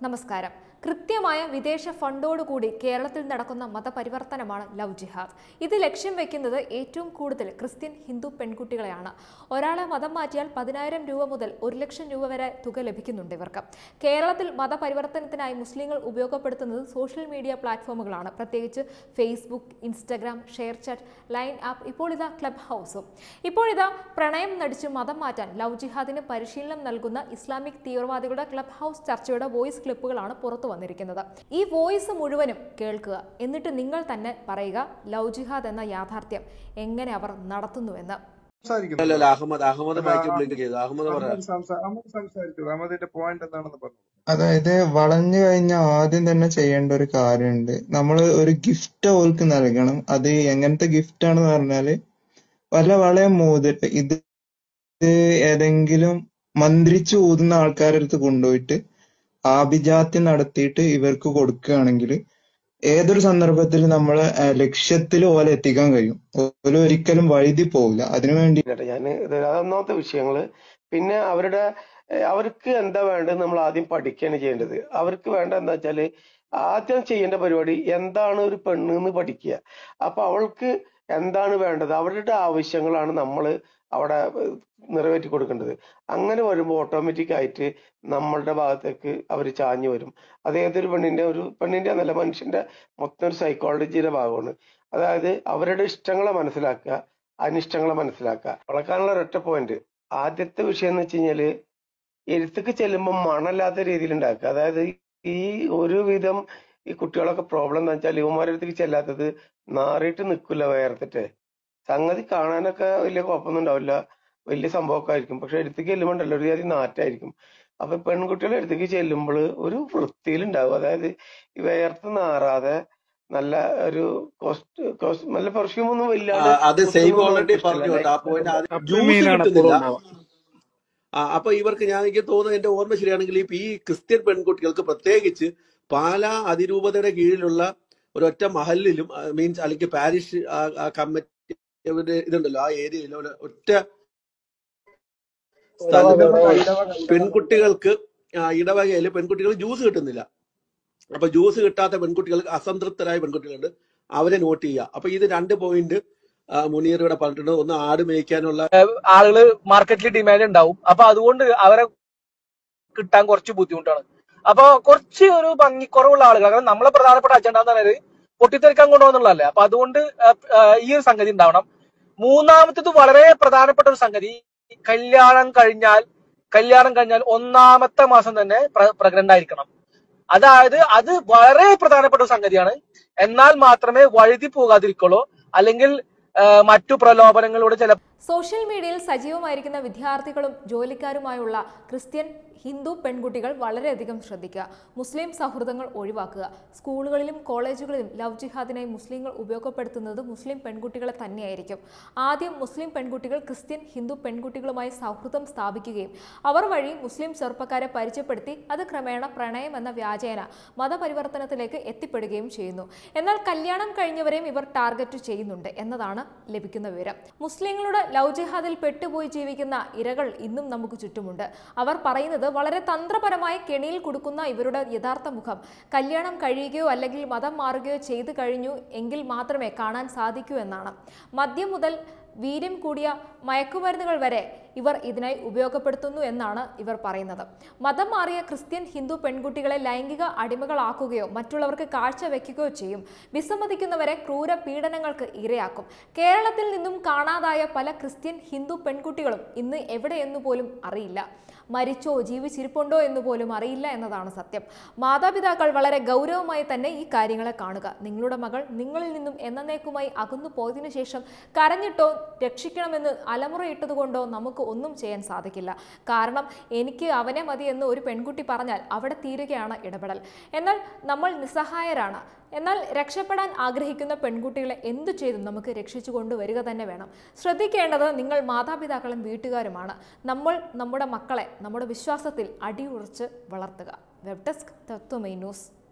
നമസ്കാരം കൃത്യമായ വിദേശ ഫണ്ടോടുകൂടി കേരളത്തിൽ നടക്കുന്ന മതപരിവർത്തനമാണ് ലവ് ജിഹാദ് ഇത് ലക്ഷ്യം വെക്കുന്നത് ഏറ്റവും കൂടുതൽ ക്രിസ്ത്യൻ ഹിന്ദു പെൺകുട്ടികളെയാണ് ഒരാളെ മതം മാറ്റിയാൽ പതിനായിരം രൂപ മുതൽ ഒരു ലക്ഷം രൂപ വരെ തുക ലഭിക്കുന്നുണ്ട് ഇവർക്ക് കേരളത്തിൽ മതപരിവർത്തനത്തിനായി മുസ്ലിങ്ങൾ ഉപയോഗപ്പെടുത്തുന്നത് സോഷ്യൽ മീഡിയ പ്ലാറ്റ്ഫോമുകളാണ് പ്രത്യേകിച്ച് Facebook Instagram share chat line app ഇപ്പോൾ ഇതാ ക്ലബ് ഹൗസും ഇപ്പോഴിതാ പ്രണയം നടിച്ച് മതം മാറ്റാൻ ലവ് ജിഹാദിന് പരിശീലനം നൽകുന്ന ഇസ്ലാമിക് തീവ്രവാദികളുടെ ക്ലബ് ഹൗസ് ചർച്ചയുടെ വോയിസ് ക്ലിപ്പുകളാണ് പുറത്തു വന്നിരിക്കുന്നത് ഈ വോയിസ് മുഴുവനും കേൾക്കുക എന്നിട്ട് നിങ്ങൾ തന്നെ പറയുക ലവ് ജിഹാദ് എന്ന യാഥാർത്ഥ്യം എങ്ങനെ അവർ നടത്തുന്നുവെന്ന് സംസാരിക്കുന്നു അല്ലല്ല അഹമ്മദ് അഹമ്മദ് മൈക്ക് ബ്ലിങ്ക് ചെയ്തു അഹമ്മദ് പറയാം അഹമ്മദ് സംസാ- അഹമ്മദ് സംസാരിച്ചു അഹമ്മദിന്റെ പോയിന്റ് എന്താണെന്ന് പറഞ്ഞു അതായത് വളഞ്ഞു കഴിഞ്ഞാൽ ആദ്യം തന്നെ ചെയ്യേണ്ട ഒരു കാര്യമുണ്ട് നമ്മൾ ഒരു ഗിഫ്റ്റ് അവർക്ക് നൽകണം അത് എങ്ങനത്തെ ഗിഫ്റ്റ് ആണെന്ന് പറഞ്ഞാല് വല്ല വളയ മോതിരം ഇത് ഇത് ഏതെങ്കിലും മന്ത്രിച്ചു ഊതുന്ന ആൾക്കാരുടെ അടുത്ത് കൊണ്ടുപോയിട്ട് ആഭിജാത്യം നടത്തിയിട്ട് ഇവർക്ക് കൊടുക്കുകയാണെങ്കിൽ ഏതൊരു സന്ദർഭത്തിൽ നമ്മളെ ലക്ഷ്യത്തിൽ ഓലെ എത്തിക്കാൻ കഴിയും ഓല് ഒരിക്കലും വഴുതി പോവില്ല അതിനുവേണ്ടി കേട്ടോ ഞാൻ ഇത് അതൊന്നാമത്തെ വിഷയങ്ങള് പിന്നെ അവരുടെ ഏഹ് അവർക്ക് എന്താ വേണ്ടത് നമ്മൾ ആദ്യം പഠിക്കുകയാണ് ചെയ്യേണ്ടത് അവർക്ക് വേണ്ട എന്താ വെച്ചാല് ആദ്യം ചെയ്യേണ്ട പരിപാടി എന്താണ് ഒരു പെണ്ണ് എന്ന് പഠിക്കുക അപ്പൊ അവൾക്ക് എന്താണ് വേണ്ടത് അവരുടെ ആവശ്യങ്ങളാണ് നമ്മൾ അവിടെ ഏഹ് നിറവേറ്റി കൊടുക്കേണ്ടത് അങ്ങനെ വരുമ്പോൾ ഓട്ടോമാറ്റിക് ആയിട്ട് നമ്മളുടെ ഭാഗത്തേക്ക് അവർ ചാഞ്ഞു വരും അത് ഏതൊരു പെണ്ണിന്റെ ഒരു പെണ്ണിന്റെ എന്നല്ല മനുഷ്യന്റെ മൊത്തം ഒരു സൈക്കോളജിയുടെ ഭാഗമാണ് അതായത് അവരുടെ ഇഷ്ടങ്ങളെ മനസ്സിലാക്കുക അനിഷ്ടങ്ങളെ മനസ്സിലാക്കുക വളക്കാനുള്ള ഒരൊറ്റ പോയിന്റ് ആദ്യത്തെ വിഷയം എന്ന് വെച്ച് കഴിഞ്ഞാല് എഴുത്തേക്ക് ചെല്ലുമ്പോൾ മണല്ലാത്ത രീതിയിൽ ഉണ്ടാക്കുക അതായത് ഈ ഒരുവിധം ഈ കുട്ടികളൊക്കെ പ്രോബ്ലം എന്താ വെച്ചാൽ ഇവന്മാരുടെ അടുത്തേക്ക് ചെല്ലാത്തത് നാറിയിട്ട് നിൽക്കില്ല വേർത്തിട്ട് സംഗതി കാണാനൊക്കെ വലിയ കുഴപ്പമൊന്നും ഉണ്ടാവില്ല വലിയ സംഭവമൊക്കെ ആയിരിക്കും പക്ഷെ എടുത്തേക്ക് ചെല്ലുമ്പോൾ ഉണ്ടല്ലോ ഒരു ജാതി നാറ്റായിരിക്കും അപ്പൊ പെൺകുട്ടികളെ അടുത്തേക്ക് ചെല്ലുമ്പോൾ ഒരു വൃത്തിയിലുണ്ടാവും അതായത് ഈ വേർത്ത് നാറാതെ നല്ല ഒരു കോസ്റ്റ് കോസ്റ്റ് നല്ല പെർഫ്യൂം ഒന്നും ആ, ഇല്ലാണ്ട് അത് സൈബ് കുത്തുന്നൊന്നും ഓൾറെഡി ഇഷ്ടമല്ല പറഞ്ഞു കേട്ടോ ആ പോയിന്റ് ആദ്യം കപ്പി ജ്യൂസ് മീനാണ് എപ്പോഴും കിട്ടുന്നില്ല ഉണ്ടാവുക ആ, അപ്പൊ ഇവർക്ക് ഞാൻ എനിക്ക് തോന്നുന്നു എന്റെ ഓർമ്മ ശരിയാണെങ്കിൽ ഇപ്പൊ ഈ ക്രിസ്ത്യൻ പെൺകുട്ടികൾക്ക് പ്രത്യേകിച്ച് പാലാ അതിരൂപതയുടെ കീഴിലുള്ള ഒരൊറ്റ മഹലിലും മീൻസ് അല്ലെങ്കിൽ പാരിഷ് കമ്മിറ്റി ഇതുണ്ടല്ലോ ആ ഏരിയയിൽ ഒറ്റ സ്ഥലത്ത് ഇടവക ഇടവക ഇടവക പെൺകുട്ടികൾക്ക് ഇടവകയിൽ പെൺകുട്ടികൾ ജ്യൂസ് കിട്ടുന്നില്ല അപ്പൊ ജ്യൂസ് കിട്ടാത്ത പെൺകുട്ടികൾ അസംതൃപ്തരായ പെൺകുട്ടികളുണ്ട് അവരെ നോട്ട് ചെയ്യുക അപ്പൊ ഇത് രണ്ട് പോയിന്റ് മുനീർ ഇവിടെ പറഞ്ഞിട്ടുണ്ട് ഒന്ന് ആട് മേയ്ക്കാനുള്ള ആളുകള് മാർക്കറ്റിൽ ഡിമാൻഡ് ഉണ്ടാവും അപ്പൊ അതുകൊണ്ട് അവരെ കിട്ടാൻ കുറച്ച് ബുദ്ധിമുട്ടാണ് അപ്പൊ കുറച്ച് ഒരു ഭംഗിക്കുറവുള്ള ആളുകൾ കാരണം നമ്മളെ പ്രധാനപ്പെട്ട അജണ്ട എന്ന് പറയുന്നത് പൊട്ടിത്തെറിക്കാൻ കൊണ്ടുപോകുന്നുള്ളതല്ലേ അപ്പൊ അതുകൊണ്ട് ആ, ആ, ഈ ഒരു സംഗതി ഉണ്ടാവണം മൂന്നാമത്തേത് വളരെ പ്രധാനപ്പെട്ട ഒരു സംഗതി കല്യാണം കഴിഞ്ഞാൽ കല്യാണം കഴിഞ്ഞാൽ ഒന്നാമത്തെ മാസം തന്നെ പ്രഗ്നന്റ് ആയിരിക്കണം അതായത് അത് വളരെ പ്രധാനപ്പെട്ട ഒരു സംഗതിയാണ് എന്നാൽ മാത്രമേ വഴുതി പോകാതിരിക്കുള്ളൂ അല്ലെങ്കിൽ ആ, മറ്റു പ്രലോഭനങ്ങളിലൂടെ ചില സോഷ്യൽ മീഡിയയിൽ സജീവമായിരിക്കുന്ന വിദ്യാർത്ഥികളും ജോലിക്കാരുമായുള്ള ക്രിസ്ത്യൻ ഹിന്ദു പെൺകുട്ടികൾ വളരെയധികം ശ്രദ്ധിക്കുക മുസ്ലിം സൗഹൃദങ്ങൾ ഒഴിവാക്കുക സ്കൂളുകളിലും കോളേജുകളിലും ലവ് ജിഹാദിനായി മുസ്ലിങ്ങൾ ഉപയോഗപ്പെടുത്തുന്നത് മുസ്ലിം പെൺകുട്ടികളെ തന്നെയായിരിക്കും ആദ്യം മുസ്ലിം പെൺകുട്ടികൾ ക്രിസ്ത്യൻ ഹിന്ദു പെൺകുട്ടികളുമായി സൗഹൃദം സ്ഥാപിക്കുകയും അവർ വഴി മുസ്ലിം ചെറുപ്പക്കാരെ പരിചയപ്പെടുത്തി അത് ക്രമേണ പ്രണയം എന്ന വ്യാജേന മതപരിവർത്തനത്തിലേക്ക് എത്തിപ്പെടുകയും ചെയ്യുന്നു എന്നാൽ കല്യാണം കഴിഞ്ഞവരെയും ഇവർ ടാർഗറ്റ് ചെയ്യുന്നുണ്ട് എന്നതാണ് ലഭിക്കുന്ന വിവരം മുസ്ലിങ്ങളുടെ ലവ് ജിഹാദിൽ പെട്ടുപോയി ജീവിക്കുന്ന ഇരകൾ ഇന്നും നമുക്ക് ചുറ്റുമുണ്ട് അവർ പറയുന്നത് വളരെ തന്ത്രപരമായി കെണിയിൽ കൊടുക്കുന്ന ഇവരുടെ യഥാർത്ഥ മുഖം കല്യാണം കഴിയുകയോ അല്ലെങ്കിൽ മതം മാറുകയോ ചെയ്തു കഴിഞ്ഞു എങ്കിൽ മാത്രമേ കാണാൻ സാധിക്കൂ എന്നാണ് മദ്യം മുതൽ വീര്യം കൂടിയ മയക്കുമരുന്നുകൾ വരെ ഇവർ ഇതിനായി ഉപയോഗപ്പെടുത്തുന്നു എന്നാണ് ഇവർ പറയുന്നത് മതം മാറിയ ക്രിസ്ത്യൻ ഹിന്ദു പെൺകുട്ടികളെ ലൈംഗിക അടിമകളാക്കുകയോ മറ്റുള്ളവർക്ക് കാഴ്ച വെക്കുകയോ ചെയ്യും വിസമ്മതിക്കുന്നവരെ ക്രൂര പീഡനങ്ങൾക്ക് ഇരയാക്കും കേരളത്തിൽ നിന്നും കാണാതായ പല ക്രിസ്ത്യൻ ഹിന്ദു പെൺകുട്ടികളും ഇന്ന് എവിടെയെന്നു പോലും അറിയില്ല മരിച്ചോ ജീവിച്ചിരിപ്പുണ്ടോ എന്ന് പോലും അറിയില്ല എന്നതാണ് സത്യം മാതാപിതാക്കൾ വളരെ ഗൗരവമായി തന്നെ ഈ കാര്യങ്ങളെ കാണുക നിങ്ങളുടെ മകൾ നിങ്ങളിൽ നിന്നും എന്നേക്കുമായി അകന്നു പോയതിനു ശേഷം കരഞ്ഞിട്ടോ രക്ഷിക്കണമെന്ന് അലമുറയിട്ടതുകൊണ്ടോ നമുക്ക് ഒന്നും ചെയ്യാൻ സാധിക്കില്ല കാരണം എനിക്ക് അവനെ മതി എന്ന് ഒരു പെൺകുട്ടി പറഞ്ഞാൽ അവിടെ തീരുകയാണ് ഇടപെടൽ എന്നാൽ നമ്മൾ നിസ്സഹായരാണ് എന്നാൽ രക്ഷപ്പെടാൻ ആഗ്രഹിക്കുന്ന പെൺകുട്ടികളെ എന്തു ചെയ്തും നമുക്ക് രക്ഷിച്ചു കൊണ്ടുവരിക തന്നെ വേണം ശ്രദ്ധിക്കേണ്ടത് നിങ്ങൾ മാതാപിതാക്കളും വീട്ടുകാരുമാണ് നമ്മൾ നമ്മുടെ മക്കളെ നമ്മുടെ വിശ്വാസത്തിൽ അടിയുറച്ച് വളർത്തുക വെബ് ഡെസ്ക് തത്വമൈ ന്യൂസ്